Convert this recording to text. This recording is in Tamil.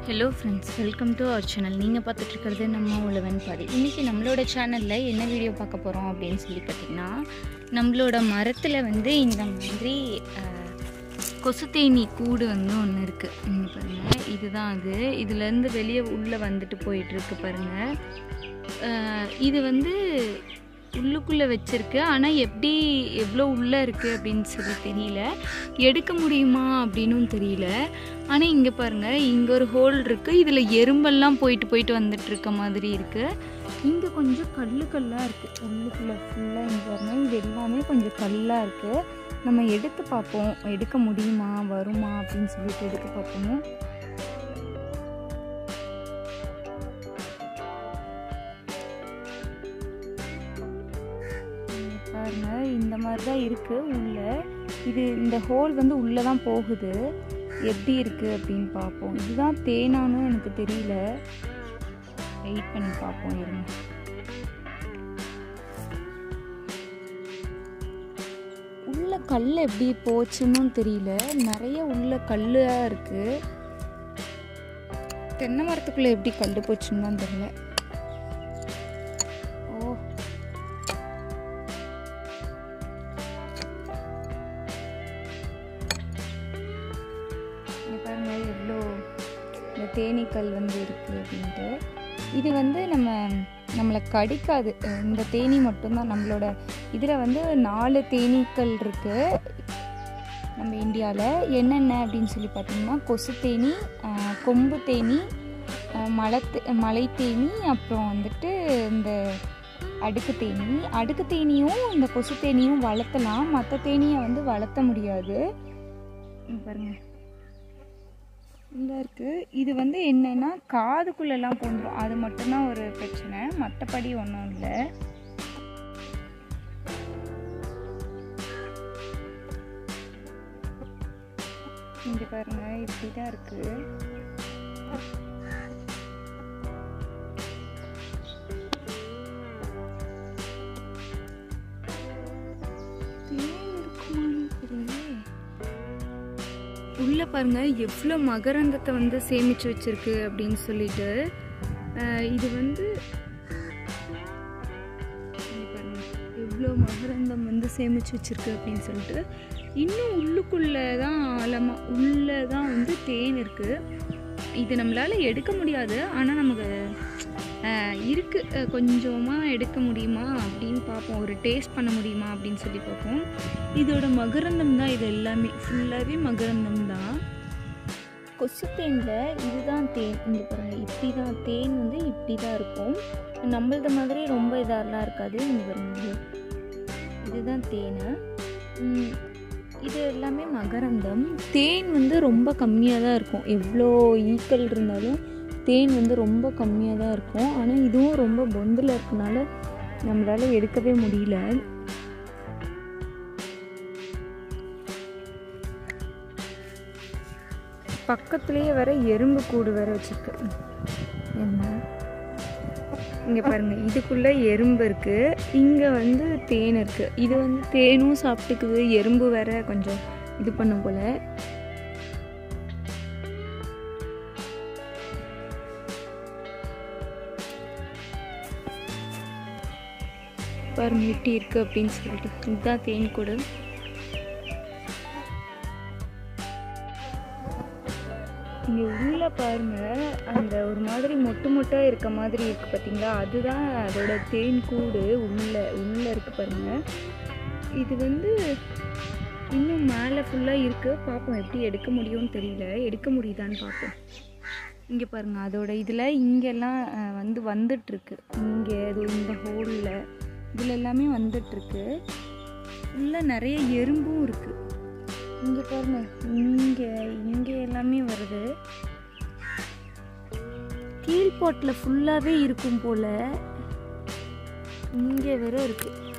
Hello friends welcome to our channel நீங்கள் பார்த்துட்டு இருக்கிறது நம்ம உழவன் பாதி இன்றைக்கி நம்மளோட சேனலில் என்ன வீடியோ பார்க்க போகிறோம் அப்படின்னு சொல்லி பார்த்தீங்கன்னா நம்மளோட மரத்தில் வந்து இந்த மாதிரி அஹ், கொசுத்தேனி கூடு வந்து ஒன்று இருக்குது இங்கே பாருங்கள் இதுதான் அது இதுலேருந்து வெளியே உள்ளே வந்துட்டு போயிட்டுருக்கு பாருங்கள் அஹ், இது வந்து உள்ளுக்குள்ளே வச்சிருக்கு ஆனால் எப்படி எவ்வளோ உள்ளே இருக்குது அப்படின்னு சொல்லி தெரியல எடுக்க முடியுமா அப்படின்னும் தெரியல ஆனால் இங்கே பாருங்கள் இங்கே ஒரு ஹோல் இருக்குது இதில் எறும்பெல்லாம் போயிட்டு போயிட்டு வந்துட்டு இருக்க மாதிரி இருக்குது இங்கே கொஞ்சம் கல் கல்லாக இருக்குது உள்ளுக்குள்ளே ஃபுல்லாக இங்கே பாருங்கள் இது எல்லாமே கொஞ்சம் கல்லாக இருக்குது நம்ம எடுத்து பார்ப்போம் எடுக்க முடியுமா வருமா அப்படின்னு சொல்லிட்டு எடுக்க பார்ப்போம் இங்க பாருங்க இந்த மாதிரி தான் இருக்கு உள்ள இது இந்த ஹோல் வந்து உள்ளே தான் போகுது எப்படி இருக்கு அப்படின்னு பார்ப்போம் இதுதான் தேனான்னு எனக்கு தெரியல வெயிட் பண்ணி பார்ப்போம் இருங்க உள்ள கல் எப்படி போச்சுன்னு தெரியல நிறைய உள்ள கல்லா இருக்கு தென்னை மரத்துக்குள்ள எப்படி கல் போச்சுன்னு தான் தெரியல ஓ இங்க பாருங்க எவ்வளோ இந்த தேனீக்கள் வந்து இருக்குது அப்படின்ட்டு இது வந்து நம்ம நம்மளை கடிக்காது அஹ் இந்த தேனி மட்டும்தான் நம்மளோட இதில் வந்து நாலு தேனீக்கள் இருக்குது நம்ம இந்தியாவில் என்னென்ன அப்படின்னு சொல்லி பார்த்தீங்கன்னா கொசு தேனி அஹ் கொம்பு தேனி அஹ் மலத்து மலை தேனி அப்புறம் வந்துட்டு இந்த அடுக்கு தேனி அடுக்கு தேனியும் இந்த கொசு தேனியும் வளர்த்தலாம் மற்ற தேனியை வந்து வளர்த்த முடியாது இங்க பாருங்க இந்த இருக்கு இது வந்து என்னன்னா காதுக்குள்ளெல்லாம் போந்துடும் அது மட்டும்தான் ஒரு பிரச்சனை மற்றபடி ஒன்றும் இல்லை இங்க பாருங்க இப்படிதான் இருக்கு தேன் இருக்குமான்னு தெரியலையே உள்ள பாருங்க எவ்வளோ மகரந்தத்தை வந்து சேமிச்சு வச்சிருக்கு அப்படின்னு சொல்லிட்டு அஹ் இது வந்து இங்க பாருங்க எவ்வளோ மகரந்தம் வந்து சேமிச்சு வச்சிருக்கு அப்படின்னு சொல்லிட்டு இன்னும் உள்ளுக்குள்ள தான் ஆழமாக உள்ளே தான் வந்து தேன் இருக்கு இது நம்மளால எடுக்க முடியாது ஆனால் நமக்கு அஹ், இருக்கு அஹ், கொஞ்சமா எடுக்க முடியுமா அப்படின்னு பார்ப்போம் ஒரு டேஸ்ட் பண்ண முடியுமா அப்படின்னு சொல்லி பார்ப்போம் இதோட மகரந்தம் தான் இது எல்லாமே ஃபுல்லாகவே மகரந்தம் தான் கொசு தேனில் இதுதான் தேன் இங்கே பாருங்கள் இப்படி தான் தேன் வந்து இப்படி தான் இருக்கும் நம்மளது மாதிரி ரொம்ப இதெல்லாம் இருக்காது இங்கே பாருங்க இது. இதுதான் தேன் உம், இது எல்லாமே மகரந்தம் தேன் வந்து ரொம்ப கம்மியாக தான் இருக்கும் எவ்வளோ ஈக்கள் இருந்தாலும் தேன் வந்து ரொம்ப கம்மியாக தான் இருக்கும் ஆனால் இதுவும் ரொம்ப பொந்தில் இருக்கனால நம்மளால் எடுக்கவே முடியல பக்கத்துலேயே வர எறும்பு கூடு வேற வச்சிருக்கு என்ன இங்கே பாருங்க இதுக்குள்ள எறும்பு இருக்கு இங்கே வந்து தேன் இருக்கு இது வந்து தேனும் சாப்பிட்டுக்குது எறும்பு வேற கொஞ்சம் இது பண்ணும் போல பாருங்க எப்படி இருக்கு அப்படின்னு சொல்லிட்டு இதுதான் தேன் கூடு இங்கே உள்ள பாருங்க அந்த ஒரு மாதிரி மொட்டு மொட்டாக இருக்க மாதிரி இருக்கு பார்த்தீங்களா அதுதான் அதோட தேன் கூடு உள்ள உள்ள இருக்கு பாருங்க இது வந்து இன்னும் மேலே ஃபுல்லாக இருக்கு பார்ப்போம் எப்படி எடுக்க முடியும்னு தெரியல எடுக்க முடியுதான்னு பார்ப்போம் இங்கே பாருங்க அதோட இதில் இங்கெல்லாம் அஹ், வந்து வந்துட்டுருக்கு இங்கே அது இந்த ஹோலில் இதில் எல்லாமே வந்துட்டுருக்கு உள்ள நிறைய எறும்பும் இருக்குது இங்கே பாருங்க இங்கே இங்கே எல்லாமே வருது கீழ்போட்டில் ஃபுல்லாகவே இருக்கும் போல் இங்கே வேற இருக்கு